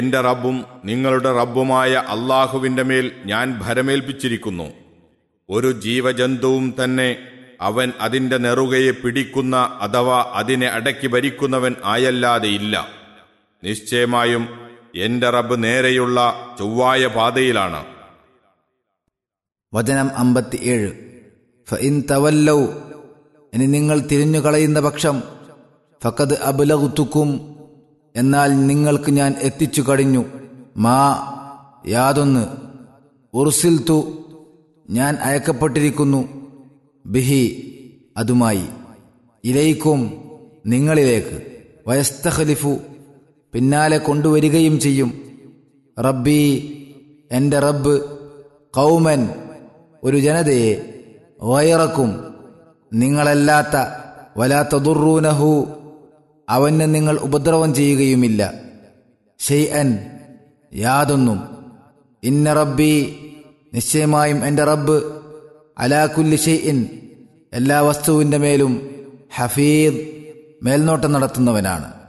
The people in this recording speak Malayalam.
എന്റെ റബ്ബും നിങ്ങളുടെ റബ്ബുമായ അള്ളാഹുവിന്റെ മേൽ ഞാൻ ഭരമേൽപ്പിച്ചിരിക്കുന്നു ഒരു ജീവജന്തുവും തന്നെ അവൻ അതിന്റെ നെറുകയെ പിടിക്കുന്ന അഥവാ അതിനെ അടക്കി ഭരിക്കുന്നവൻ ആയല്ലാതെ ഇല്ല നിശ്ചയമായും എന്റെ റബ്ബ് നേരെയുള്ള ചൊവ്വായ പാതയിലാണ് വചനം അമ്പത്തിയേഴ് ഫഇൻ തവല്ലൗ ഇനി നിങ്ങൾ തിരിഞ്ഞു കളയുന്ന പക്ഷം ഫക്കത് അബുലകുത്തുക്കും എന്നാൽ നിങ്ങൾക്ക് ഞാൻ എത്തിച്ചു കഴിഞ്ഞു മാ യാതൊന്ന് ഉർസിൽത്തു ഞാൻ അയക്കപ്പെട്ടിരിക്കുന്നു ബിഹി അതുമായി ഇലയിക്കും നിങ്ങളിലേക്ക് വയസ്തഖലിഫു പിന്നാലെ കൊണ്ടുവരികയും ചെയ്യും റബ്ബി എൻ്റെ റബ്ബ് കൗമൻ ഒരു ജനതയെ വയറക്കും നിങ്ങളല്ലാത്ത വലാത്ത ദുറൂനഹു അവന് നിങ്ങൾ ഉപദ്രവം ചെയ്യുകയുമില്ല ഷെയ്അൻ യാതൊന്നും ഇന്ന റബ്ബി നിശ്ചയമായും എൻ്റെ റബ്ബ് അലാകുല്ലി ഷെയ്ഇൻ എല്ലാ വസ്തുവിൻ്റെ മേലും ഹഫീദ് മേൽനോട്ടം നടത്തുന്നവനാണ്